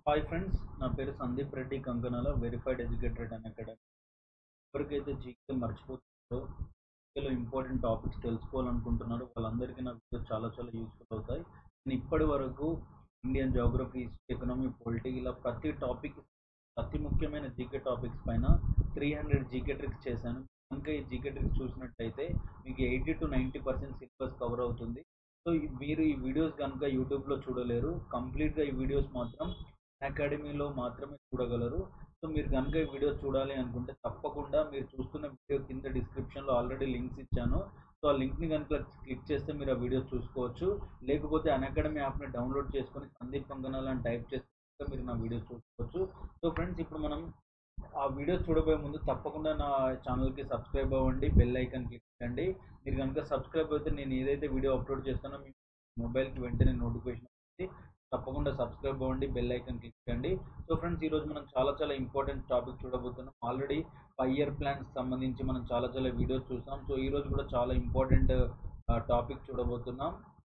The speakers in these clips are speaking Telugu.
హాయ్ ఫ్రెండ్స్ నా పేరు Sandeep Reddy Kankanala verified educated Unacademy ఎవరికైతే జీకే మర్చిపోతున్నారో జీకేలో ఇంపార్టెంట్ టాపిక్స్ తెలుసుకోవాలనుకుంటున్నారో వాళ్ళందరికీ నా వీడియో చాలా చాలా యూస్ఫుల్ అవుతాయి నేను ఇప్పటి వరకు Indian geography history economy polity ఇలా ప్రతి టాపిక్ అతి ముఖ్యమైన జీకే టాపిక్స్ పైన త్రీ హండ్రెడ్ జీకే ట్రిక్స్ చేశాను కనుక ఈ జీకే ట్రిక్స్ చూసినట్టయితే మీకు eighty to ninety percent syllabus cover అవుతుంది సో ఈ- మీరు ఈ వీడియోస్ కనుక యూట్యూబ్లో చూడలేరు కంప్లీట్గా ఈ వీడియోస్ మాత్రం అకాడమీలో మాత్రమే చూడగలరు సో మీరు కనుక ఈ వీడియో చూడాలి అనుకుంటే తప్పకుండా మీరు చూస్తున్న వీడియో కింద డిస్క్రిప్షన్లో ఆల్రెడీ లింక్స్ ఇచ్చాను సో ఆ లింక్ని కనుక క్లిక్ చేస్తే మీరు ఆ వీడియో చూసుకోవచ్చు లేకపోతే అకాడమీ యాప్ని డౌన్లోడ్ చేసుకొని సందీప్ కంకనాల్ అని టైప్ చేస్తే కనుక మీరు నా వీడియో చూసుకోవచ్చు సో ఫ్రెండ్స్ ఇప్పుడు మనం ఆ వీడియో చూడబోయే ముందు తప్పకుండా నా ఛానల్కి సబ్స్క్రైబ్ అవ్వండి బెల్ ఐకాన్ క్లిక్ చేయండి మీరు కనుక సబ్స్క్రైబ్ అయితే నేను ఏదైతే వీడియో అప్లోడ్ చేస్తానో మీ మొబైల్కి వెంటనే నోటిఫికేషన్ వస్తుంది తప్పకుండా సబ్స్క్రైబ్ అవ్వండి బెల్ ఐకాన్ క్లిక్ చేయండి సో ఫ్రెండ్స్ ఈరోజు మనం చాలా చాలా ఇంపార్టెంట్ టాపిక్ చూడబోతున్నాం ఆల్రెడీ ఫైవ్ ఇయర్ ప్లాన్స్ సంబంధించి మనం చాలా చాలా వీడియోస్ చూసాం సో ఈ రోజు కూడా చాలా ఇంపార్టెంట్ టాపిక్ చూడబోతున్నాం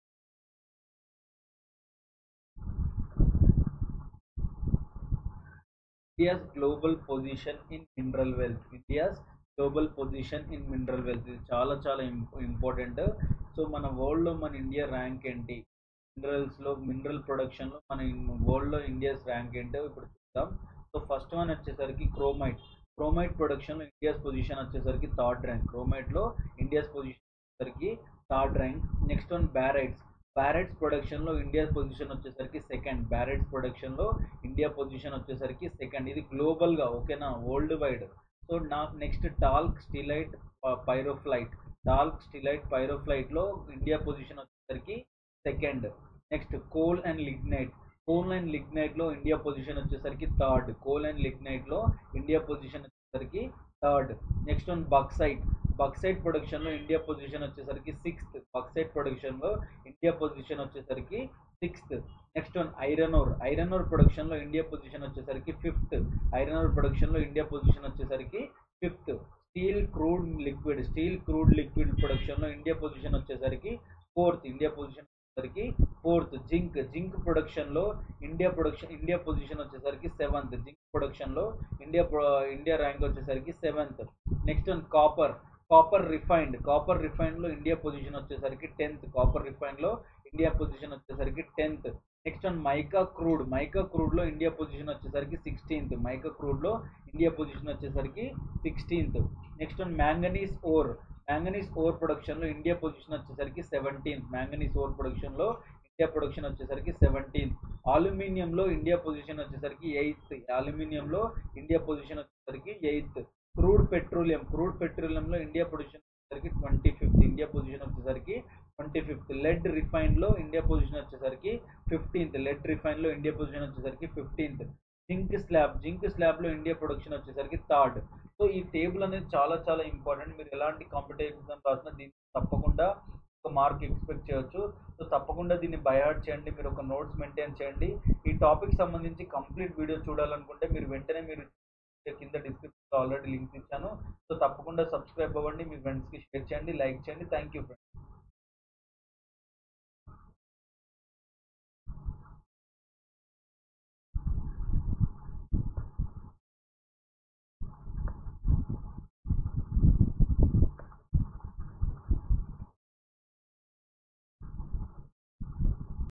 India's global position in mineral wealth India's global position in mineral wealth ఇది చాలా చాలా ఇంపార్టెంట్ సో మన వరల్డ్లో మన ఇండియా ర్యాంక్ ఏంటి మినరల్స్లో మినరల్ ప్రొడక్షన్లో మన వరల్డ్లో ఇండియాస్ ర్యాంక్ ఏంటో ఇప్పుడు చూద్దాం సో ఫస్ట్ వన్ వచ్చేసరికి క్రోమైట్ క్రోమైట్ ప్రొడక్షన్లో ఇండియాస్ పొజిషన్ వచ్చేసరికి థర్డ్ ర్యాంక్ క్రోమైట్లో ఇండియాస్ పొజిషన్ వచ్చేసరికి third rank next one barytes barytes ప్రొడక్షన్లో ఇండియా పొజిషన్ వచ్చేసరికి సెకండ్ బ్యారెట్స్ ప్రొడక్షన్లో ఇండియా పొజిషన్ వచ్చేసరికి సెకండ్ ఇది గ్లోబల్గా ఓకేనా వరల్డ్ వైడ్ సో నా next talc steatite pyrophyllite talc steatite పైరోఫ్లైట్లో ఇండియా పొజిషన్ వచ్చేసరికి second next coal and lignite coal and లిగ్నైట్లో ఇండియా పొజిషన్ వచ్చేసరికి థర్డ్ కోల్ అండ్ లిగ్నైట్లో ఇండియా పొజిషన్ వచ్చేసరికి third next one bauxite bauxite ప్రొడక్షన్లో ఇండియా పొజిషన్ వచ్చేసరికి సిక్స్త్ బక్సైట్ ప్రొడక్షన్లో ఇండియా పొజిషన్ వచ్చేసరికి sixth next one iron ore iron ore ప్రొడక్షన్లో ఇండియా పొజిషన్ వచ్చేసరికి ఫిఫ్త్ ఐరన్ ఓర్ ప్రొడక్షన్లో ఇండియా పొజిషన్ వచ్చేసరికి fifth steel crude liquid steel crude liquid ప్రొడక్షన్లో ఇండియా పొజిషన్ వచ్చేసరికి ఫోర్త్ ఇండియా పొజిషన్ వచ్చేసరికి ఫోర్త్ జింక్ జింక్ ప్రొడక్షన్లో ఇండియా ప్రొడక్షన్ ఇండియా పొజిషన్ వచ్చేసరికి సెవెంత్ జింక్ ప్రొడక్షన్లో ఇండియా ఇండియా ర్యాంక్ వచ్చేసరికి seventh next one copper copper refined copper రిఫైన్డ్లో ఇండియా పొజిషన్ వచ్చేసరికి టెన్త్ కాపర్ రిఫైన్డ్లో ఇండియా పొజిషన్ వచ్చేసరికి tenth next one mica crude mica క్రూడ్లో ఇండియా పొజిషన్ వచ్చేసరికి సిక్స్టీన్త్ మైకా క్రూడ్లో ఇండియా పొజిషన్ వచ్చేసరికి sixteenth next one manganese ore manganese ore ప్రొడక్షన్లో ఇండియా పొజిషన్ వచ్చేసరికి సెవెంటీన్త్ మ్యాంగనీస్ ఓర్ ప్రొడక్షన్లో ఇండియా ప్రొడక్షన్ వచ్చేసరికి సెవెంటీన్త్ అల్యూమినియంలో ఇండియా పొజిషన్ వచ్చేసరికి ఎయిత్ అల్యూమినియంలో ఇండియా పొజిషన్ వచ్చేసరికి ఎయిత్ క్రూడ్ పెట్రోలియం క్రూడ్ పెట్రోలియంలో ఇండియా పొజిషన్ వచ్చేసరికి ట్వంటీ ఫిఫ్త్ ఇండియా పొజిషన్ వచ్చేసరికి ట్వంటీ ఫిఫ్త్ లెడ్ రిఫైన్లో ఇండియా పొజిషన్ వచ్చేసరికి ఫిఫ్టీన్త్ లెడ్ రిఫైన్లో ఇండియా పొజిషన్ వచ్చేసరికి ఫిఫ్టీన్త్ జింక్ స్లాబ్ జింక్ స్లాబ్లో ఇండియా ప్రొడక్షన్ వచ్చేసరికి థర్డ్ సో ఈ టేబుల్ అనేది చాలా చాలా ఇంపార్టెంట్ మీరు ఎలాంటి కాంపిటేటివ్ ఎగ్జామ్ రాసినా దీన్ని తప్పకుండా ఒక మార్క్ ఎక్స్పెక్ట్ చేయొచ్చు సో తప్పకుండా దీన్ని బయాడ్ చేయండి మీరు ఒక నోట్స్ మెయింటైన్ చేయండి ఈ టాపిక్ సంబంధించి కంప్లీట్ వీడియో చూడాలనుకుంటే మీరు వెంటనే మీరు కింద డిస్క్రిప్షన్లో ఆల్రెడీ లింక్స్ ఇచ్చాను సో తప్పకుండా సబ్స్క్రైబ్ అవ్వండి మీ ఫ్రెండ్స్కి షేర్ చేయండి లైక్ చేయండి థ్యాంక్ యూ ఫ్రెండ్స్